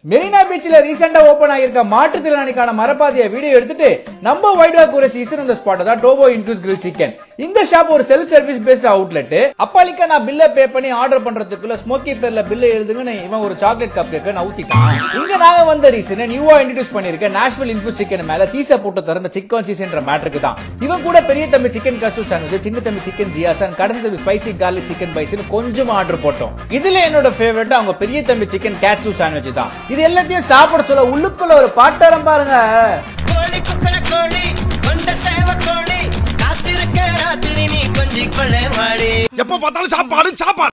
மெரினா பீச்ல ரீசெண்டா open ஆகியிருக்க மாற்றுத்திறனாளிக்கான மரப்பாதைய video எடுத்துட்டு நம்ம வைட் வாக் ஒரு சீசன் இந்த ஸ்பாட் தான் டோபோ இன்க்ளூஸ் கிரில் சிக்கன் இந்த ஷாப் ஒரு செல்ஃப் சர்வீஸ் பேஸ்ட் அவுட்லெட் அப்பாலிக்கா நான் பில்ல பே பண்ணி ஆர்டர் பண்றதுக்குள்ள ஸ்மோக்கி பேர்ல பில்ல எழுதுங்கன்னு இவன் ஒரு சாக்லேட் கப் கேக்க நவுத்திட்டான் இங்க நாங்க வந்த ரீசன் நியூவா இன்ட்ரோடியூஸ் பண்ணிருக்க நேஷனல் இன்ஃபூஸ் சிக்கன் மேல சீச போட்டு திறந்த சிக்கன் சீசன்ற மேட்டருக்கு தான் இவன் கூட பெரிய தம்பி சிக்கன் கஸ்டூ சாண்ட்விச் சின்ன தம்பி சிக்கன் ஜியாசன் கடைசி தம்பி ஸ்பைசி கார்லிக் சிக்கன் பைட்ஸ்னு கொஞ்சம் ஆர்டர் போட்டோம் இதுல என்னோட ஃபேவரட் அவங்க பெரிய தம்பி சிக்கன் கேட்சூ சாண்ட்விச் தான் இது எல்லாத்தையும் சாப்பிட சொல்ல உள்ளுக்குள்ள ஒரு பாட்டாரம் பாருங்க கோழி குக்கர கோழி கொண்ட சேவ கோழி காத்திருக்க ராத்திரி நீ கொஞ்சி கொள்ளை வாடி எப்ப பார்த்தாலும் சாப்பாடு சாப்பாடு